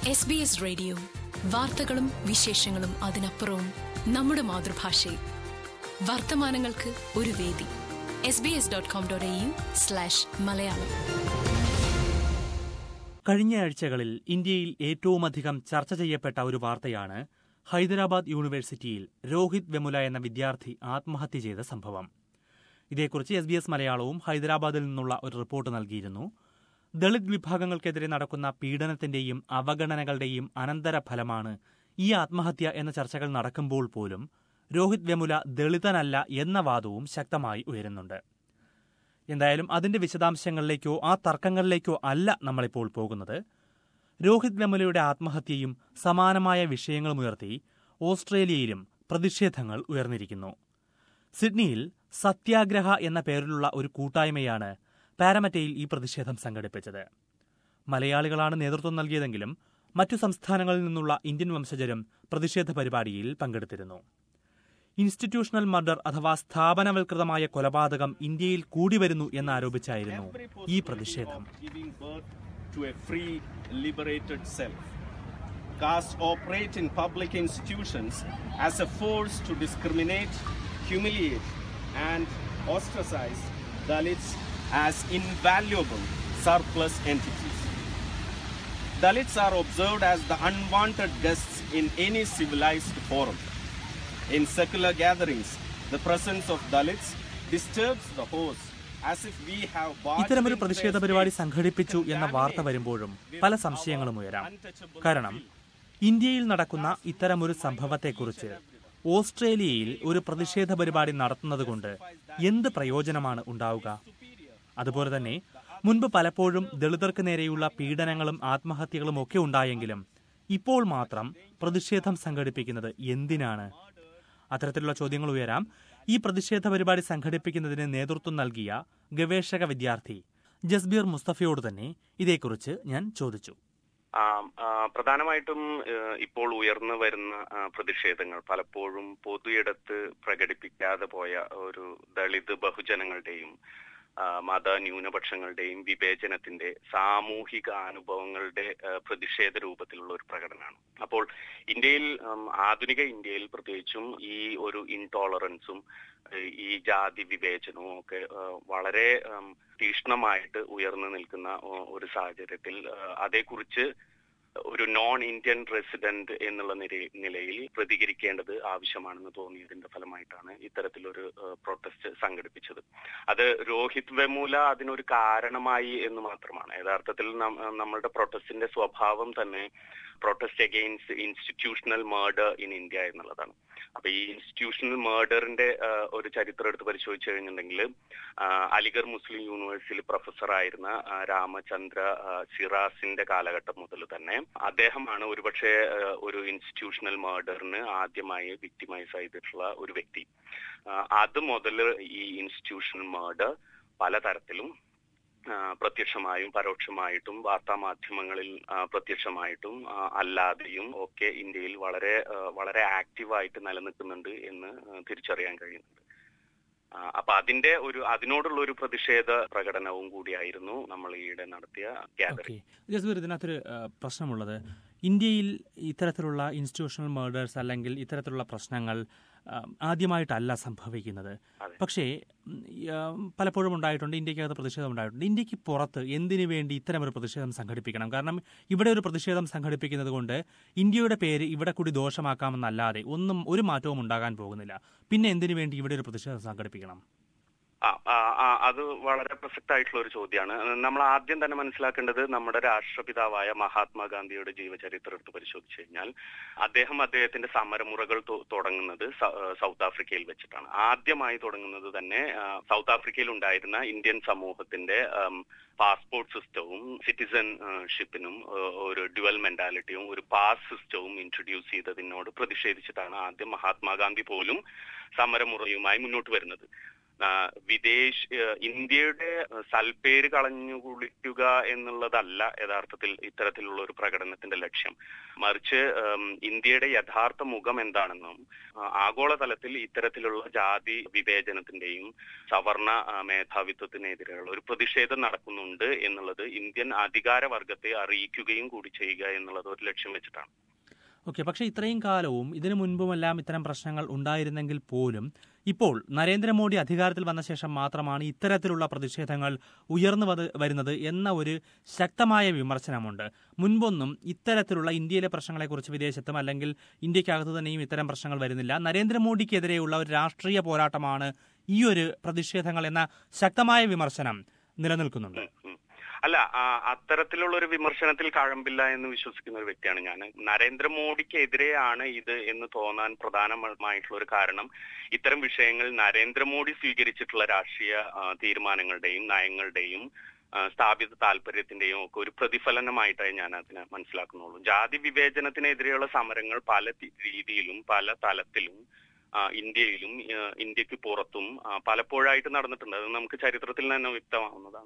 S B S radio വാർത്തകളും വിശേഷങ്ങളും അതിനപ്പുറവും നമ്മുടെ മാതൃഭാഷയിൽ വർത്തമാനങ്ങൾക്ക് ഒരു വേദി S B S dot com dot A U slash Malayalam കഴിഞ്ഞ ആഴ്ചകളിൽ ഇന്ത്യയിൽ ഏറ്റവുമധികം ചർച്ച ചെയ്യപ്പെട്ട ഒരു വാർത്തയാണ് ഹൈദരാബാദ് യൂണിവേഴ്സിറ്റിയിൽ രോഹിത് വെമുല എന്ന വിദ്യാർത്ഥി ആത്മഹത്യ ചെയ്ത സംഭവം ഇതേക്കുറിച്ച് എസ് ബി എസ് മലയാളവും ഹൈദരാബാദിൽ നിന്നുള്ള ഒരു റിപ്പോർട്ട് നൽകിയിരുന്നു ദളിത് വിഭാഗങ്ങൾക്കെതിരെ നടക്കുന്ന പീഡനത്തിന്റെയും അവഗണനകളുടെയും അനന്തരഫലമാണ് ഈ ആത്മഹത്യ എന്ന ചർച്ചകൾ നടക്കുമ്പോൾ പോലും രോഹിത് വെമുല ദളിതനല്ല എന്ന വാദവും ശക്തമായി ഉയരുന്നുണ്ട് എന്തായാലും അതിന്റെ വിശദാംശങ്ങളിലേക്കോ ആ തർക്കങ്ങളിലേക്കോ അല്ല നമ്മളിപ്പോൾ പോകുന്നത് രോഹിത് വെമുലയുടെ ആത്മഹത്യയും സമാനമായ വിഷയങ്ങളും ഉയർത്തി ഓസ്ട്രേലിയയിലും പ്രതിഷേധങ്ങൾ ഉയർന്നിരിക്കുന്നു സിഡ്നിയിൽ സത്യാഗ്രഹ എന്ന പേരിലുള്ള ഒരു കൂട്ടായ്മയാണ് പാരമറ്റയിൽ ഈ പ്രതിഷേധം സംഘടിപ്പിച്ചത് മലയാളികളാണ് നേതൃത്വം നൽകിയതെങ്കിലും മറ്റു സംസ്ഥാനങ്ങളിൽ നിന്നുള്ള ഇന്ത്യൻ വംശജരും പ്രതിഷേധ പരിപാടിയിൽ പങ്കെടുത്തിരുന്നു ഇൻസ്റ്റിറ്റ്യൂഷണൽ മർഡർ അഥവാ സ്ഥാപനവൽകൃതമായ കൊലപാതകം ഇന്ത്യയിൽ കൂടി വരുന്നു എന്നാരോപിച്ചായിരുന്നു ഈ പ്രതിഷേധം giving birth to a free, liberated self. Castes operate in public institutions as a force to discriminate, humiliate, and ostracize Dalits as invaluable surplus entities. Dalits are observed as the unwanted guests in any civilized forum. In secular gatherings, the presence of Dalits disturbs the host as if we have barged ഇത്തരമൊരു into പ്രതിഷേധ their പരിപാടി space, സംഘടിപ്പിച്ചു എന്ന വാർത്ത വരുമ്പോഴും പല സംശയങ്ങളും ഉയരാം കാരണം ഇന്ത്യയിൽ നടക്കുന്ന ഇത്തരമൊരു സംഭവത്തെക്കുറിച്ച് ഓസ്ട്രേലിയയിൽ ഒരു പ്രതിഷേധ പരിപാടി നടത്തുന്നതുകൊണ്ട് എന്ത് പ്രയോജനമാണ് ഉണ്ടാവുക അതുപോലെ തന്നെ മുൻപ് പലപ്പോഴും ദളിതർക്ക് നേരെയുള്ള പീഡനങ്ങളും ആത്മഹത്യകളും ഒക്കെ ഉണ്ടായെങ്കിലും ഇപ്പോൾ മാത്രം പ്രതിഷേധം സംഘടിപ്പിക്കുന്നത് എന്തിനാണ് അത്തരത്തിലുള്ള ചോദ്യങ്ങൾ ഉയരാം ഈ പ്രതിഷേധ പരിപാടി സംഘടിപ്പിക്കുന്നതിന് നേതൃത്വം നൽകിയ ഗവേഷക വിദ്യാർത്ഥി ജസ്ബീർ മുസ്തഫയോട് തന്നെ ഇതേക്കുറിച്ച് ഞാൻ ചോദിച്ചു ആ, ആ, പ്രധാനമായിട്ടും ഏഹ്, ഇപ്പോൾ ഉയർന്നു വരുന്ന ആ, പ്രതിഷേധങ്ങൾ പലപ്പോഴും പൊതുയിടത്ത് പ്രകടിപ്പിക്കാതെ പോയ ഒരു ദളിത് ബഹുജനങ്ങളുടെയും ആ, മത ന്യൂനപക്ഷങ്ങളുടെയും വിവേചനത്തിന്റെ സാമൂഹിക അനുഭവങ്ങളുടെ ആ, പ്രതിഷേധ രൂപത്തിലുള്ള ഒരു പ്രകടനമാണ് അപ്പോൾ ഇന്ത്യയിൽ ഉം, ആധുനിക ഇന്ത്യയിൽ പ്രത്യേകിച്ചും ഈ ഒരു ഇൻടോളറൻസും ഏഹ്, ഈ ജാതി വിവേചനവും ഒക്കെ ഏഹ്, വളരെ ഉം, തീക്ഷ്ണമായിട്ട് ഉയർന്നു നിൽക്കുന്ന ഏഹ്, ഒരു സാഹചര്യത്തിൽ ഏഹ്, അതേക്കുറിച്ച് ഒരു നോൺ ഇന്ത്യൻ റെസിഡന്റ് എന്നുള്ള നിര- നിലയിൽ പ്രതികരിക്കേണ്ടത് ആവശ്യമാണെന്ന് തോന്നിയതിന്റെ ഫലമായിട്ടാണ് ഇത്തരത്തിലൊരു ഏഹ്, പ്രൊട്ടസ്റ്റ് സംഘടിപ്പിച്ചത് അത് രോഹിത് വെമൂല അതിനൊരു കാരണമായി എന്ന് മാത്രമാണ് യഥാർത്ഥത്തിൽ നം- നമ്മളുടെ പ്രൊട്ടസ്റ്റിന്റെ സ്വഭാവം തന്നെ protest against institutional murder in India എന്നുള്ളതാണ് അപ്പൊ ഈ ഇൻസ്റ്റിറ്റ്യൂഷണൽ മേർഡറിന്റെ ഒരു ചരിത്രം എടുത്ത് പരിശോധിച്ചു കഴിഞ്ഞിട്ടുണ്ടെങ്കിൽ അലിഗർ മുസ്ലിം യൂണിവേഴ്സിറ്റിയിൽ പ്രൊഫസറായിരുന്ന ആ, രാമചന്ദ്ര ആ, സിറാസിന്റെ കാലഘട്ടം മുതൽ തന്നെ അദ്ദേഹമാണ് ഒരുപക്ഷെ ആ, ഒരു ഇൻസ്റ്റിറ്റ്യൂഷണൽ മേർഡറിന് ആദ്യമായി വിക്ടിമൈസ് ചെയ്തിട്ടുള്ള ഒരു വ്യക്തി ആ, അത് മുതൽ ഈ ഇൻസ്റ്റിറ്റ്യൂഷണൽ മേർഡർ പലതരത്തിലും ആ, പ്രത്യക്ഷമായും പരോക്ഷമായിട്ടും വാർത്താ മാധ്യമങ്ങളിൽ ആ, പ്രത്യക്ഷമായിട്ടും ആ, അല്ലാതെയും ഒക്കെ ഇന്ത്യയിൽ വളരെ ആ, വളരെ ആക്റ്റീവായിട്ട് നിലനിൽക്കുന്നുണ്ട് എന്ന് ആ, തിരിച്ചറിയാൻ കഴിയുന്നുണ്ട് ആ, അപ്പൊ അതിന്റെ ഒരു അതിനോടുള്ള ഒരു പ്രതിഷേധ പ്രകടനവും കൂടിയായിരുന്നു നമ്മൾ ഈയിടെ നടത്തിയ ഗ്യാതറിംഗ് ഓക്കെ ജസ്ബീർ ഇതിനകത്തൊരു ആ, പ്രശ്നമുള്ളത് ഇന്ത്യയിൽ ഇത്തരത്തിലുള്ള ഇൻസ്റ്റിറ്റ്യൂഷണൽ മേർഡേഴ്സ് അല്ലെങ്കിൽ ഇത്തരത്തിലുള്ള പ്രശ്നങ്ങൾ ആ, ആദ്യമായിട്ടല്ല സംഭവിക്കുന്നത് അതെ. പക്ഷേ ഉം, ഈ, ആ, പലപ്പോഴും ഉണ്ടായിട്ടുണ്ട് ഇന്ത്യക്കകത്ത് പ്രതിഷേധം ഉണ്ടായിട്ടുണ്ട് ഇന്ത്യക്ക് പുറത്ത് എന്തിനു വേണ്ടി ഇത്തരമൊരു പ്രതിഷേധം സംഘടിപ്പിക്കണം കാരണം ഇവിടെ ഒരു പ്രതിഷേധം സംഘടിപ്പിക്കുന്നത് കൊണ്ട് ഇന്ത്യയുടെ പേര് ഇവിടെ കൂടി ദോഷമാക്കാമെന്നല്ലാതെ ഒന്നും ഒരു മാറ്റവും ഉണ്ടാകാൻ പോകുന്നില്ല പിന്നെ എന്തിനു വേണ്ടി ഇവിടെ ഒരു പ്രതിഷേധം സംഘടിപ്പിക്കണം ആ, ആ, ആ, അത് വളരെ പ്രസക്തമായിട്ടുള്ള ഒരു ചോദ്യമാണ് നമ്മൾ ആദ്യം തന്നെ മനസ്സിലാക്കേണ്ടത് നമ്മുടെ രാഷ്ട്രപിതാവായ മഹാത്മാഗാന്ധിയുടെ ജീവചരിത്രം എടുത്ത് പരിശോധിച്ചു കഴിഞ്ഞാൽ അദ്ദേഹം അദ്ദേഹത്തിന്റെ സമരമുറകൾ തൊ- തുടങ്ങുന്നത് സ- ഏഹ് സൗത്ത് ആഫ്രിക്കയിൽ വെച്ചിട്ടാണ് ആദ്യമായി തുടങ്ങുന്നത് തന്നെ ആ, സൗത്ത് ആഫ്രിക്കയിൽ ഉണ്ടായിരുന്ന ഇന്ത്യൻ സമൂഹത്തിന്റെ ആം, പാസ്പോർട്ട് സിസ്റ്റവും സിറ്റിസൺഷിപ്പിനും ഒരു ഡ്യുവൽ മെന്റാലിറ്റിയും ഒരു പാസ് സിസ്റ്റവും ഇൻട്രൊഡ്യൂസ് ചെയ്തതിനോട് പ്രതിഷേധിച്ചിട്ടാണ് ആദ്യം മഹാത്മാഗാന്ധി പോലും സമരമുറയുമായി മുന്നോട്ട് വരുന്നത് ആ, വിദേശ ആ, ഇന്ത്യയുടെ സൽപ്പേര് കളഞ്ഞു കുളിക്കുക എന്നുള്ളതല്ല യഥാർത്ഥത്തിൽ ഇത്തരത്തിലുള്ള ഒരു പ്രകടനത്തിന്റെ ലക്ഷ്യം മറിച്ച് ഉം, ഇന്ത്യയുടെ യഥാർത്ഥ മുഖം എന്താണെന്നും ആ, ആഗോളതലത്തിൽ ഇത്തരത്തിലുള്ള ജാതി വിവേചനത്തിന്റെയും സവർണ ആ, മേധാവിത്വത്തിനെതിരെയുള്ള ഒരു പ്രതിഷേധം നടക്കുന്നുണ്ട് എന്നുള്ളത് ഇന്ത്യൻ അധികാര വർഗത്തെ അറിയിക്കുകയും കൂടി ചെയ്യുക എന്നുള്ളത് ഒരു ലക്ഷ്യം വെച്ചിട്ടാണ് ഓക്കെ പക്ഷേ ഇത്രയും കാലവും ഇതിനു മുൻപുമെല്ലാം ഇത്തരം പ്രശ്നങ്ങൾ ഉണ്ടായിരുന്നെങ്കിൽ പോലും ഇപ്പോൾ നരേന്ദ്രമോദി അധികാരത്തിൽ വന്ന ശേഷം മാത്രമാണ് ഇത്തരത്തിലുള്ള പ്രതിഷേധങ്ങൾ ഉയർന്നു വത് വരുന്നത് എന്ന ഒരു ശക്തമായ വിമർശനമുണ്ട് മുൻപൊന്നും ഇത്തരത്തിലുള്ള ഇന്ത്യയിലെ പ്രശ്നങ്ങളെക്കുറിച്ച് വിദേശത്തും അല്ലെങ്കിൽ ഇന്ത്യക്കകത്ത് തന്നെയും ഇത്തരം പ്രശ്നങ്ങൾ വരുന്നില്ല നരേന്ദ്രമോദിക്കെതിരെയുള്ള ഒരു രാഷ്ട്രീയ പോരാട്ടമാണ് ഈ ഒരു പ്രതിഷേധങ്ങൾ എന്ന ശക്തമായ വിമർശനം നിലനിൽക്കുന്നുണ്ട് ഉം. അല്ല ആ, അത്തരത്തിലുള്ള ഒരു വിമർശനത്തിൽ കഴമ്പില്ല എന്ന് വിശ്വസിക്കുന്ന ഒരു വ്യക്തിയാണ് ഞാൻ നരേന്ദ്രമോദിക്കെതിരെയാണ് ഇത് എന്ന് തോന്നാൻ പ്രധാനമായിട്ടുള്ള ഒരു കാരണം ഇത്തരം വിഷയങ്ങൾ നരേന്ദ്രമോദി സ്വീകരിച്ചിട്ടുള്ള രാഷ്ട്രീയ ആ, തീരുമാനങ്ങളുടെയും നയങ്ങളുടെയും ആ, സ്ഥാപിത താല്പര്യത്തിന്റെയും ഒക്കെ ഒരു പ്രതിഫലനമായിട്ടായി ഞാൻ അതിനെ മനസ്സിലാക്കുന്നുള്ളൂ ജാതി വിവേചനത്തിനെതിരെയുള്ള സമരങ്ങൾ പല തി- രീതിയിലും പല തലത്തിലും ആ, ഇന്ത്യയിലും ആ, ഇന്ത്യക്ക് പുറത്തും ആ, പലപ്പോഴായിട്ട് നടന്നിട്ടുണ്ട് അത് നമുക്ക് ചരിത്രത്തിൽ തന്നെ വ്യക്തമാവുന്നതാണ്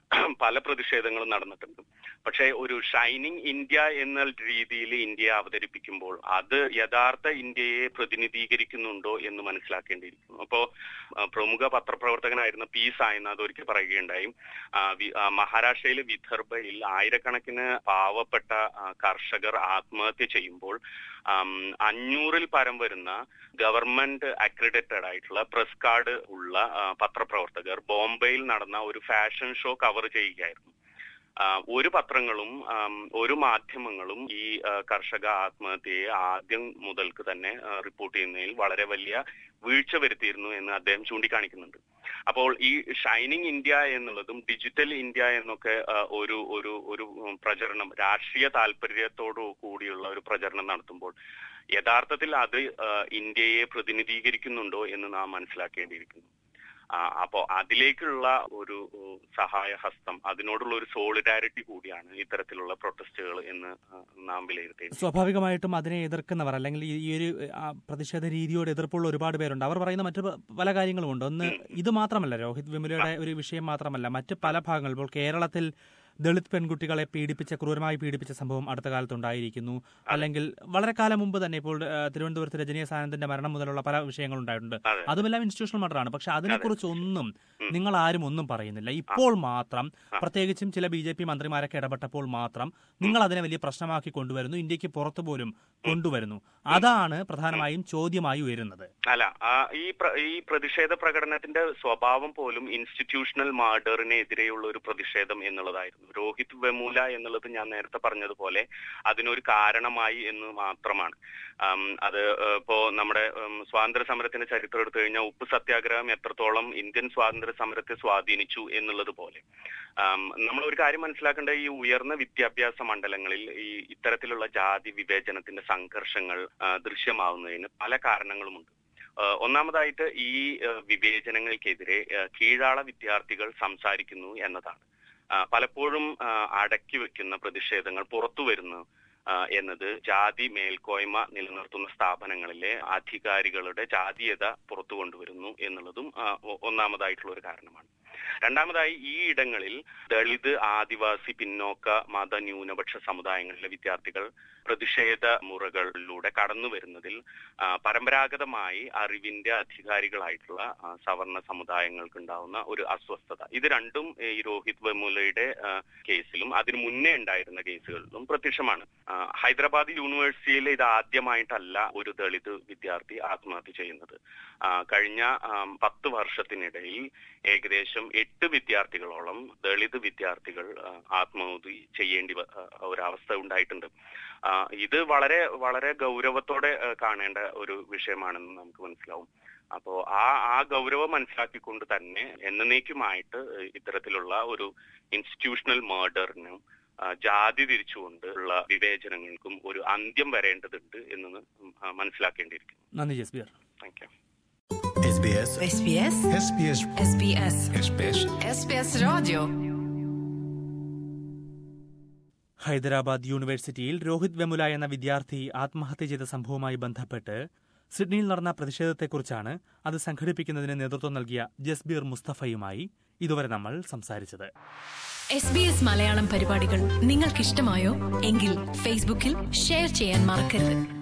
പല പ്രതിഷേധങ്ങളും നടന്നിട്ടുണ്ട് പക്ഷേ ഒരു ഷൈനിങ് ഇന്ത്യ എന്ന രീതിയിൽ ഇന്ത്യയെ അവതരിപ്പിക്കുമ്പോൾ അത് യഥാർത്ഥ ഇന്ത്യയെ പ്രതിനിധീകരിക്കുന്നുണ്ടോ എന്ന് മനസ്സിലാക്കേണ്ടിയിരിക്കുന്നു അപ്പോ ആ, പ്രമുഖ പത്രപ്രവർത്തകനായിരുന്ന പി സായിനാഥ് ഒരിക്കൽ പറയുകയുണ്ടായി ആ, വി- ആ, മഹാരാഷ്ട്രയിലെ വിദർഭയിൽ ആയിരക്കണക്കിന് പാവപ്പെട്ട ആ, കർഷകർ ആത്മഹത്യ ചെയ്യുമ്പോൾ ആം, അഞ്ഞൂറിൽ പരം വരുന്ന ഗവൺമെന്റ് അക്രഡിറ്റഡ് ആയിട്ടുള്ള പ്രസ് കാർഡ് ഉള്ള ആ, പത്രപ്രവർത്തകർ ബോംബെയിൽ നടന്ന ഒരു ഫാഷൻ ഷോ കവർ ചെയ്യുകയായിരുന്നു ആ, ഒരു പത്രങ്ങളും ആം, ഒരു മാധ്യമങ്ങളും ഈ ആ, കർഷക ആത്മഹത്യയെ ആദ്യം മുതൽക്ക് തന്നെ ആ, റിപ്പോർട്ട് ചെയ്യുന്നതിൽ വളരെ വലിയ വീഴ്ച വരുത്തിയിരുന്നു എന്ന് അദ്ദേഹം ചൂണ്ടിക്കാണിക്കുന്നുണ്ട് അപ്പോൾ ഈ ഷൈനിങ് ഇന്ത്യ എന്നുള്ളതും ഡിജിറ്റൽ ഇന്ത്യ എന്നൊക്കെ ആ, ഒരു ഒരു ഒരു ഉം, പ്രചരണം രാഷ്ട്രീയ താല്പര്യത്തോടു കൂടിയുള്ള ഒരു പ്രചരണം നടത്തുമ്പോൾ യഥാർത്ഥത്തിൽ അത് ആ, ഇന്ത്യയെ പ്രതിനിധീകരിക്കുന്നുണ്ടോ എന്ന് നാം മനസ്സിലാക്കേണ്ടിയിരിക്കുന്നു ആ, അപ്പോ അതിലേക്കുള്ള ഒരു ഉം, സഹായ ഹസ്തം അതിനോടുള്ള ഒരു സോളിഡാരിറ്റി കൂടിയാണ് ഇത്തരത്തിലുള്ള പ്രൊട്ടസ്റ്റുകൾ എന്ന് ആ, നാം വിലയിരുത്തേണ്ടത് സ്വാഭാവികമായിട്ടും അതിനെ എതിർക്കുന്നവർ അല്ലെങ്കിൽ ഈ- ഈ ഒരു ആ, പ്രതിഷേധ രീതിയോട് എതിർപ്പുള്ള ഒരുപാട് പേരുണ്ട് അവർ പറയുന്ന മറ്റു പ- പല കാര്യങ്ങളുമുണ്ട് ഒന്ന് ഇത് മാത്രമല്ല രോഹിത് വിമുലയുടെ ഒരു വിഷയം മാത്രമല്ല മറ്റ് പല ഭാഗങ്ങൾ ഇപ്പോൾ കേരളത്തിൽ ദളിത് പെൺകുട്ടികളെ പീഡിപ്പിച്ച ക്രൂരമായി പീഡിപ്പിച്ച സംഭവം അടുത്ത കാലത്തുണ്ടായിരിക്കുന്നു അല്ലെങ്കിൽ വളരെ കാലം മുമ്പ് തന്നെ ഇപ്പോൾ ആ, തിരുവനന്തപുരത്ത് രജനീയ സാനന്ദിന്റെ മരണം മുതലുള്ള പല വിഷയങ്ങൾ ഉണ്ടായിട്ടുണ്ട് അതെ. അതുമെല്ലാം ഇൻസ്റ്റിറ്റ്യൂഷണൽ മർഡറാണ് പക്ഷെ അതിനെക്കുറിച്ച് ഒന്നും നിങ്ങൾ ആരും ഒന്നും പറയുന്നില്ല ഇപ്പോൾ മാത്രം പ്രത്യേകിച്ചും ചില ബി ജെ പി മന്ത്രിമാരൊക്കെ ഇടപെട്ടപ്പോൾ മാത്രം നിങ്ങൾ അതിനെ വലിയ പ്രശ്നമാക്കി കൊണ്ടുവരുന്നു ഇന്ത്യക്ക് പുറത്തു പോലും കൊണ്ടുവരുന്നു അതാണ് പ്രധാനമായും ചോദ്യമായി ഉയരുന്നത് അല്ല ആ, ഈ പ്ര- ഈ പ്രതിഷേധ പ്രകടനത്തിന്റെ സ്വഭാവം പോലും ഇൻസ്റ്റിറ്റ്യൂഷണൽ മർഡറിനെതിരെയുള്ള ഒരു പ്രതിഷേധം എന്നുള്ളതായിരുന്നു രോഹിത് വെമുല എന്നുള്ളത് ഞാൻ നേരത്തെ പറഞ്ഞതുപോലെ അതിനൊരു കാരണമായി എന്ന് മാത്രമാണ് ആം, അത് ഏഹ്, ഇപ്പോ നമ്മുടെ ഉം, സ്വാതന്ത്ര്യ സമരത്തിന്റെ ചരിത്രം എടുത്തു കഴിഞ്ഞാൽ ഉപ്പ് സത്യാഗ്രഹം എത്രത്തോളം ഇന്ത്യൻ സ്വാതന്ത്ര്യ സമരത്തെ സ്വാധീനിച്ചു എന്നുള്ളത് പോലെ ആം, നമ്മൾ ഒരു കാര്യം മനസ്സിലാക്കേണ്ട ഈ ഉയർന്ന വിദ്യാഭ്യാസ മണ്ഡലങ്ങളിൽ ഈ ഇത്തരത്തിലുള്ള ജാതി വിവേചനത്തിന്റെ സംഘർഷങ്ങൾ ആ, ദൃശ്യമാവുന്നതിന് പല കാരണങ്ങളുമുണ്ട് ആ, ഒന്നാമതായിട്ട് ഈ ആ, വിവേചനങ്ങൾക്കെതിരെ ആ, കീഴാള വിദ്യാർത്ഥികൾ സംസാരിക്കുന്നു എന്നതാണ് ആ, പലപ്പോഴും ആ, അടക്കി വെക്കുന്ന പ്രതിഷേധങ്ങൾ പുറത്തു വരുന്നു ആ, എന്നത് ജാതി മേൽക്കോയ്മ നിലനിർത്തുന്ന സ്ഥാപനങ്ങളിലെ അധികാരികളുടെ ജാതീയത പുറത്തു കൊണ്ടുവരുന്നു എന്നുള്ളതും ആ, ഒ- ഒന്നാമതായിട്ടുള്ള ഒരു കാരണമാണ് രണ്ടാമതായി ഈ ഇടങ്ങളിൽ ദളിത് ആദിവാസി പിന്നോക്ക മത ന്യൂനപക്ഷ സമുദായങ്ങളിലെ വിദ്യാർത്ഥികൾ പ്രതിഷേധ മുറകളിലൂടെ കടന്നു വരുന്നതിൽ ആ, പരമ്പരാഗതമായി അറിവിന്റെ അധികാരികളായിട്ടുള്ള ആ, സവർണ സമുദായങ്ങൾക്ക് ഉണ്ടാവുന്ന ഒരു അസ്വസ്ഥത ഇത് രണ്ടും ഈ രോഹിത് വെമുലയുടെ ആ, കേസിലും അതിനു മുന്നേ ഉണ്ടായിരുന്ന കേസുകളിലും പ്രത്യക്ഷമാണ് ആ, ഹൈദരാബാദ് യൂണിവേഴ്സിറ്റിയിൽ ഇത് ആദ്യമായിട്ടല്ല ഒരു ദളിത് വിദ്യാർത്ഥി ആത്മഹത്യ ചെയ്യുന്നത് ആ, കഴിഞ്ഞ ആ, പത്ത് വർഷത്തിനിടയിൽ ഏകദേശം എട്ട് വിദ്യാർത്ഥികളോളം ദളിത് വിദ്യാർത്ഥികൾ ആ, ആത്മഹത്യ ചെയ്യേണ്ടി വ- ആ, ഒരവസ്ഥ ഉണ്ടായിട്ടുണ്ട് ആ, ഇത് വളരെ വളരെ ഗൗരവത്തോടെ ആ, കാണേണ്ട ഒരു വിഷയമാണെന്ന് നമുക്ക് മനസ്സിലാവും അപ്പോ ആ ആ ഗൗരവം മനസ്സിലാക്കിക്കൊണ്ട് തന്നെ എന്നേക്കുമായിട്ട് ഇത്തരത്തിലുള്ള ഒരു ഇൻസ്റ്റിറ്റ്യൂഷണൽ മേർഡറിനും ജാതി തിരിച്ചുകൊണ്ട് ഉള്ള വിവേചനങ്ങൾക്കും ഒരു അന്ത്യം വരേണ്ടതുണ്ട് എന്ന് ആ, മനസ്സിലാക്കേണ്ടിയിരിക്കുന്നു നന്ദി Jasbir thank you SBS SBS SBS SBS SBS SBS Radio Hyderabad യൂണിവേഴ്സിറ്റിയിൽ രോഹിത് വെമുല എന്ന വിദ്യാർത്ഥി ആത്മഹത്യ ചെയ്ത സംഭവവുമായി ബന്ധപ്പെട്ട് സിഡ്നിയിൽ നടന്ന പ്രതിഷേധത്തെക്കുറിച്ചാണ് അത് സംഘടിപ്പിക്കുന്നതിന് നേതൃത്വം നൽകിയ ജസ്ബീർ മുസ്തഫയുമായി ഇതുവരെ നമ്മൾ സംസാരിച്ചത് എസ് ബി എസ് മലയാളം പരിപാടികൾ നിങ്ങൾക്കിഷ്ടമായോ എങ്കിൽ ഫേസ്ബുക്കിൽ ഷെയർ ചെയ്യാൻ മറക്കരുത്